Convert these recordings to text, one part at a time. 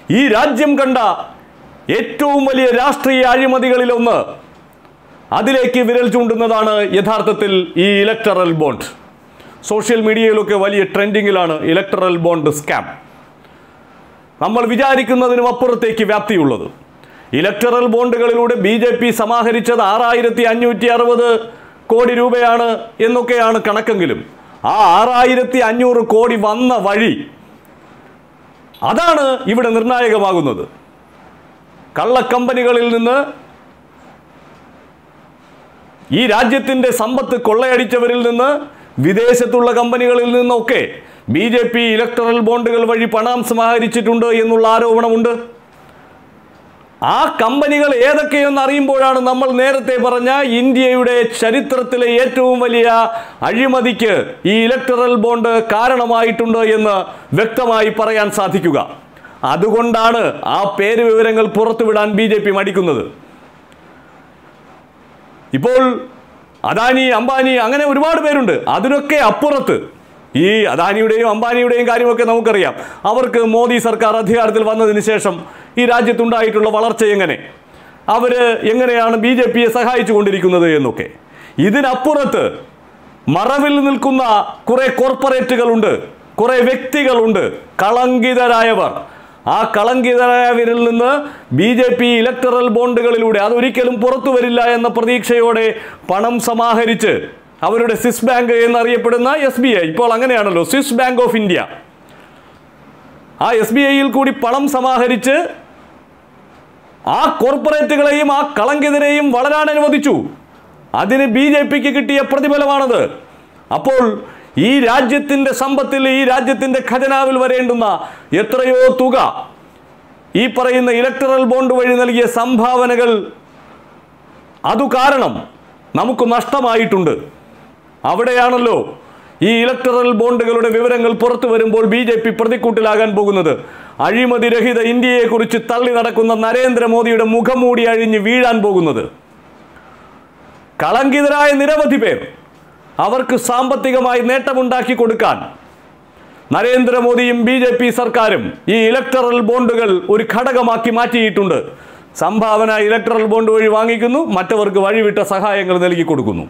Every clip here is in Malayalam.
ഈ രാജ്യം കണ്ട ഏറ്റവും വലിയ രാഷ്ട്രീയ അഴിമതികളിലൊന്ന് അതിലേക്ക് വിരൽ ചൂണ്ടുന്നതാണ് യഥാർത്ഥത്തിൽ ഈ ഇലക്ടറൽ ബോണ്ട് സോഷ്യൽ മീഡിയയിലൊക്കെ വലിയ ട്രെൻഡിങ്ങിലാണ് ഇലക്ടറൽ ബോണ്ട് സ്കാം നമ്മൾ വിചാരിക്കുന്നതിനും അപ്പുറത്തേക്ക് വ്യാപ്തിയുള്ളത് ഇലക്ടറൽ ബോണ്ടുകളിലൂടെ ബി ജെ പി സമാഹരിച്ചത് ആറായിരത്തി അഞ്ഞൂറ്റി അറുപത് കോടി രൂപയാണ് എന്നൊക്കെയാണ് കണക്കെങ്കിലും ആ ആറായിരത്തി അഞ്ഞൂറ് കോടി വന്ന വഴി അതാണ് ഇവിടെ നിർണായകമാകുന്നത് കള്ളക്കമ്പനികളിൽ നിന്ന് ഈ രാജ്യത്തിന്റെ സമ്പത്ത് കൊള്ളയടിച്ചവരിൽ നിന്ന് വിദേശത്തുള്ള കമ്പനികളിൽ നിന്നൊക്കെ ബി ജെ പി ഇലക്ടറൽ ബോണ്ടുകൾ വഴി പണം സമാഹരിച്ചിട്ടുണ്ട് എന്നുള്ള ആരോപണമുണ്ട് ആ കമ്പനികൾ ഏതൊക്കെയെന്ന് അറിയുമ്പോഴാണ് നമ്മൾ നേരത്തെ പറഞ്ഞ ഇന്ത്യയുടെ ചരിത്രത്തിലെ ഏറ്റവും വലിയ അഴിമതിക്ക് ഈ ഇലക്ടറൽ ബോണ്ട് കാരണമായിട്ടുണ്ട് എന്ന് വ്യക്തമായി പറയാൻ സാധിക്കുക അതുകൊണ്ടാണ് ആ പേര് വിവരങ്ങൾ പുറത്തുവിടാൻ ബി ജെ പി മടിക്കുന്നത് ഇപ്പോൾ അദാനി അംബാനി അങ്ങനെ ഒരുപാട് പേരുണ്ട് അതിനൊക്കെ അപ്പുറത്ത് ഈ അദാനിയുടെയും അംബാനിയുടെയും കാര്യമൊക്കെ നമുക്കറിയാം അവർക്ക് മോദി സർക്കാർ അധികാരത്തിൽ വന്നതിന് ശേഷം ഈ രാജ്യത്തുണ്ടായിട്ടുള്ള വളർച്ച എങ്ങനെ അവർ എങ്ങനെയാണ് ബി ജെ പിയെ സഹായിച്ചു കൊണ്ടിരിക്കുന്നത് എന്നൊക്കെ ഇതിനപ്പുറത്ത് മറവിൽ നിൽക്കുന്ന കുറെ കോർപ്പറേറ്റുകളുണ്ട് കുറെ വ്യക്തികളുണ്ട് കളങ്കിതരായവർ ആ കളങ്കിതരായവരിൽ നിന്ന് ബി ജെ പി ഇലക്ടറൽ ബോണ്ടുകളിലൂടെ അതൊരിക്കലും പുറത്തു വരില്ല എന്ന പ്രതീക്ഷയോടെ പണം സമാഹരിച്ച് അവരുടെ സ്വിസ് ബാങ്ക് എന്നറിയപ്പെടുന്ന എസ് ബി ഐ ഇപ്പോൾ അങ്ങനെയാണല്ലോ സ്വിസ് ബാങ്ക് ഓഫ് ഇന്ത്യ ആ എസ് ബി ഐയിൽ കൂടി പണം സമാഹരിച്ച് ആ കോർപ്പറേറ്റുകളെയും ആ കളങ്കിതരെയും വളരാൻ അനുവദിച്ചു അതിന് ബി ജെ പിക്ക് കിട്ടിയ പ്രതിഫലമാണത് അപ്പോൾ ഈ രാജ്യത്തിന്റെ സമ്പത്തിൽ ഈ രാജ്യത്തിന്റെ ഖജനാവിൽ വരേണ്ടുന്ന എത്രയോ തുക ഈ പറയുന്ന ഇലക്ടറൽ ബോണ്ട് വഴി നൽകിയ സംഭാവനകൾ അതു കാരണം നമുക്ക് നഷ്ടമായിട്ടുണ്ട് അവിടെയാണല്ലോ ഈ ഇലക്ടറൽ ബോണ്ടുകളുടെ വിവരങ്ങൾ പുറത്തു വരുമ്പോൾ ബി ജെ പി പ്രതിക്കൂട്ടിലാകാൻ പോകുന്നത് അഴിമതിരഹിത ഇന്ത്യയെക്കുറിച്ച് തള്ളി നടക്കുന്ന നരേന്ദ്രമോദിയുടെ മുഖംമൂടി അഴിഞ്ഞ് വീഴാൻ പോകുന്നത് കളങ്കിതരായ നിരവധി പേർ അവർക്ക് സാമ്പത്തികമായി നേട്ടമുണ്ടാക്കി കൊടുക്കാൻ നരേന്ദ്രമോദിയും ബി ജെ പി സർക്കാരും ഈ ഇലക്ടറൽ ബോണ്ടുകൾ ഒരു ഘടകമാക്കി മാറ്റിയിട്ടുണ്ട് സംഭാവന ഇലക്ടറൽ ബോണ്ട് വഴി വാങ്ങിക്കുന്നു മറ്റവർക്ക് വഴിവിട്ട സഹായങ്ങൾ നൽകി കൊടുക്കുന്നു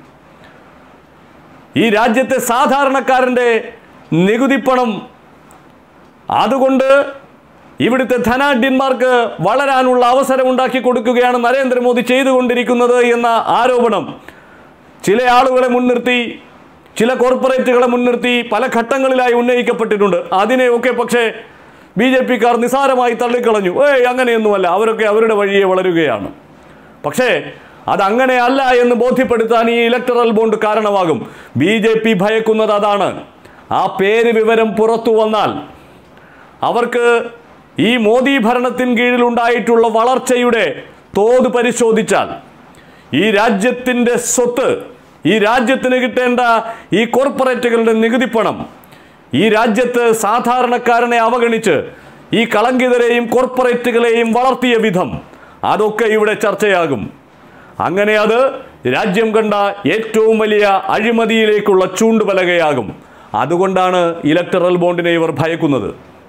ഈ രാജ്യത്തെ സാധാരണക്കാരൻ്റെ നികുതിപ്പണം അതുകൊണ്ട് ഇവിടുത്തെ ധനാഢ്യന്മാർക്ക് വളരാനുള്ള അവസരം ഉണ്ടാക്കി കൊടുക്കുകയാണ് നരേന്ദ്രമോദി ചെയ്തുകൊണ്ടിരിക്കുന്നത് എന്ന ആരോപണം ചില ആളുകളെ മുൻനിർത്തി ചില കോർപ്പറേറ്റുകളെ മുൻനിർത്തി പല ഘട്ടങ്ങളിലായി ഉന്നയിക്കപ്പെട്ടിട്ടുണ്ട് അതിനെയൊക്കെ പക്ഷേ ബി ജെ പിക്കാർ നിസാരമായി തള്ളിക്കളഞ്ഞു ഏയ് അങ്ങനെയൊന്നുമല്ല അവരൊക്കെ അവരുടെ വഴിയെ വളരുകയാണ് പക്ഷേ അതങ്ങനെയല്ല എന്ന് ബോധ്യപ്പെടുത്താൻ ഈ ഇലക്ടറൽ ബോണ്ട് കാരണമാകും ബി ജെ പി ഭയക്കുന്നത് അതാണ് ആ പേര് വിവരം പുറത്തു വന്നാൽ അവർക്ക് ഈ മോദി ഭരണത്തിന് കീഴിലുണ്ടായിട്ടുള്ള വളർച്ചയുടെ തോത് പരിശോധിച്ചാൽ ഈ രാജ്യത്തിൻ്റെ സ്വത്ത് ഈ രാജ്യത്തിന് കിട്ടേണ്ട ഈ കോർപ്പറേറ്റുകളുടെ നികുതിപ്പണം ഈ രാജ്യത്ത് സാധാരണക്കാരനെ അവഗണിച്ച് ഈ കളങ്കിതരെയും കോർപ്പറേറ്റുകളെയും വളർത്തിയ വിധം അതൊക്കെ ഇവിടെ ചർച്ചയാകും അങ്ങനെ അത് രാജ്യം കണ്ട ഏറ്റവും വലിയ അഴിമതിയിലേക്കുള്ള ചൂണ്ടുപലകയാകും അതുകൊണ്ടാണ് ഇലക്ടറൽ ബോണ്ടിനെ ഇവർ ഭയക്കുന്നത്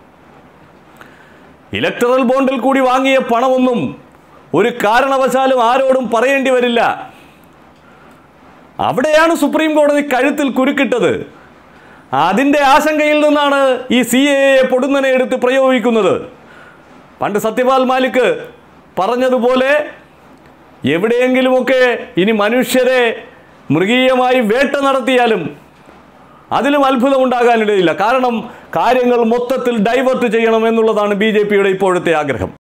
ഇലക്ടറൽ ബോണ്ടിൽ കൂടി വാങ്ങിയ പണമൊന്നും ഒരു കാരണവശാലും ആരോടും പറയേണ്ടി വരില്ല അവിടെയാണ് സുപ്രീം കോടതി കഴുത്തിൽ കുരുക്കിട്ടത് അതിൻ്റെ ആശങ്കയിൽ നിന്നാണ് ഈ സി എ പൊടുന്നനെ എടുത്ത് പ്രയോഗിക്കുന്നത് പണ്ട് സത്യപാൽ മാലിക് പറഞ്ഞതുപോലെ എവിടെയെങ്കിലുമൊക്കെ ഇനി മനുഷ്യരെ മൃഗീയമായി വേട്ട നടത്തിയാലും അതിലും അത്ഭുതം ഉണ്ടാകാനിടയില്ല കാരണം കാര്യങ്ങൾ മൊത്തത്തിൽ ഡൈവേർട്ട് ചെയ്യണം എന്നുള്ളതാണ് ബി ഇപ്പോഴത്തെ ആഗ്രഹം